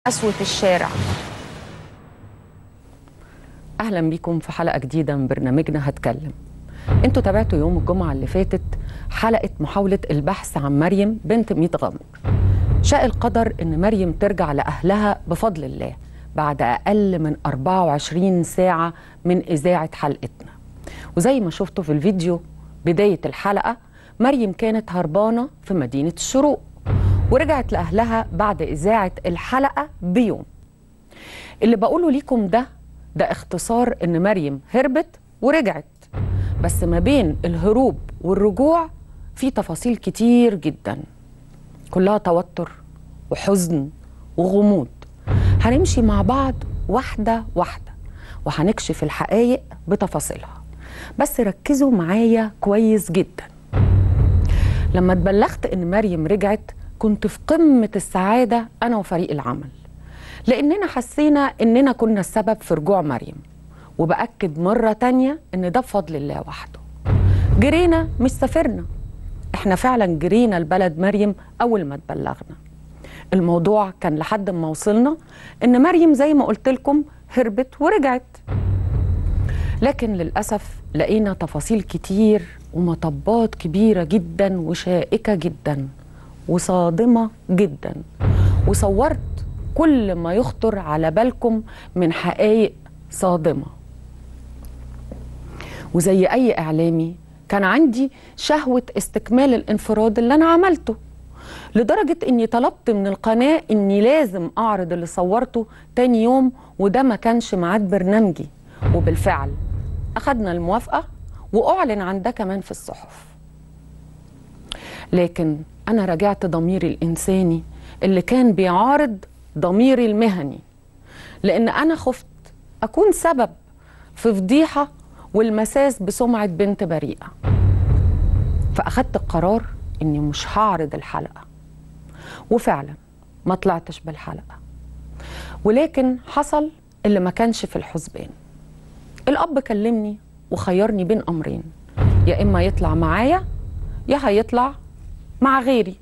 قسوة الشارع أهلا بيكم في حلقة جديدة من برنامجنا هتكلم انتوا تابعتوا يوم الجمعة اللي فاتت حلقة محاولة البحث عن مريم بنت ميت غمر شاء القدر ان مريم ترجع لأهلها بفضل الله بعد أقل من 24 ساعة من إذاعة حلقتنا وزي ما شفتوا في الفيديو بداية الحلقة مريم كانت هربانة في مدينة الشروق ورجعت لأهلها بعد إذاعة الحلقة بيوم اللي بقوله ليكم ده ده اختصار إن مريم هربت ورجعت بس ما بين الهروب والرجوع في تفاصيل كتير جدا كلها توتر وحزن وغموض هنمشي مع بعض واحدة واحدة وهنكشف الحقائق بتفاصيلها بس ركزوا معايا كويس جدا لما اتبلغت ان مريم رجعت كنت في قمة السعادة أنا وفريق العمل لأننا حسينا إننا كنا السبب في رجوع مريم وبأكد مرة تانية إن ده بفضل الله وحده جرينا مش سافرنا إحنا فعلا جرينا لبلد مريم أول ما اتبلغنا الموضوع كان لحد ما وصلنا إن مريم زي ما قلت لكم هربت ورجعت لكن للأسف لقينا تفاصيل كتير ومطبات كبيرة جدا وشائكة جدا وصادمة جدا وصورت كل ما يخطر على بالكم من حقائق صادمة وزي أي إعلامي كان عندي شهوة استكمال الانفراد اللي أنا عملته لدرجة إني طلبت من القناة إني لازم أعرض اللي صورته تاني يوم وده ما كانش ميعاد برنامجي وبالفعل أخدنا الموافقة وأعلن عن ده كمان في الصحف لكن أنا رجعت ضميري الإنساني اللي كان بيعارض ضميري المهني لأن أنا خفت أكون سبب في فضيحة والمساس بسمعة بنت بريئة فأخدت القرار إني مش هعرض الحلقة وفعلا ما طلعتش بالحلقة ولكن حصل اللي ما كانش في الحسبان الأب كلمني وخيرني بين أمرين يا إما يطلع معايا يا هيطلع مع غيري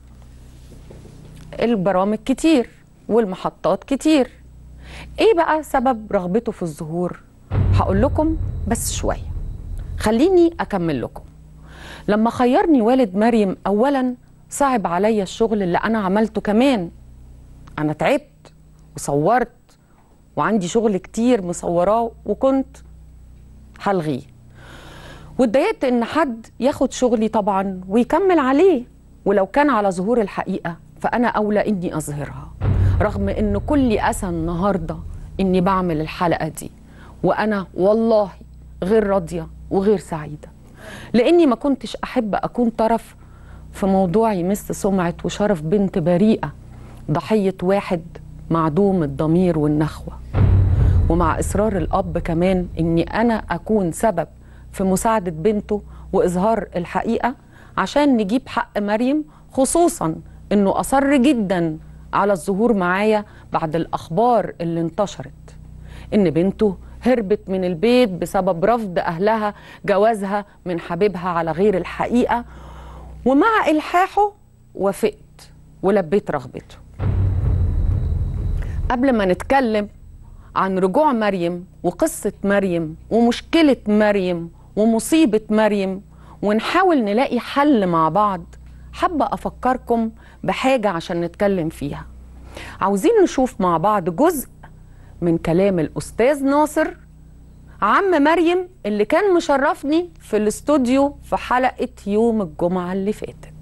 البرامج كتير والمحطات كتير ايه بقى سبب رغبته في الظهور هقول لكم بس شويه خليني اكمل لكم لما خيرني والد مريم اولا صعب عليا الشغل اللي انا عملته كمان انا تعبت وصورت وعندي شغل كتير مصوراه وكنت هلغيه واتضايقت ان حد ياخد شغلي طبعا ويكمل عليه ولو كان على ظهور الحقيقه فانا اولى اني اظهرها رغم ان كل اسى النهارده اني بعمل الحلقه دي وانا والله غير راضيه وغير سعيده لاني ما كنتش احب اكون طرف في موضوع يمس سمعه وشرف بنت بريئه ضحيه واحد معدوم الضمير والنخوه ومع اصرار الاب كمان اني انا اكون سبب في مساعده بنته واظهار الحقيقه عشان نجيب حق مريم خصوصا انه اصر جدا على الظهور معايا بعد الاخبار اللي انتشرت ان بنته هربت من البيت بسبب رفض اهلها جوازها من حبيبها على غير الحقيقه ومع الحاحه وافقت ولبيت رغبته قبل ما نتكلم عن رجوع مريم وقصه مريم ومشكله مريم ومصيبه مريم ونحاول نلاقي حل مع بعض حابة أفكركم بحاجة عشان نتكلم فيها عاوزين نشوف مع بعض جزء من كلام الأستاذ ناصر عم مريم اللي كان مشرفني في الاستوديو في حلقة يوم الجمعة اللي فاتت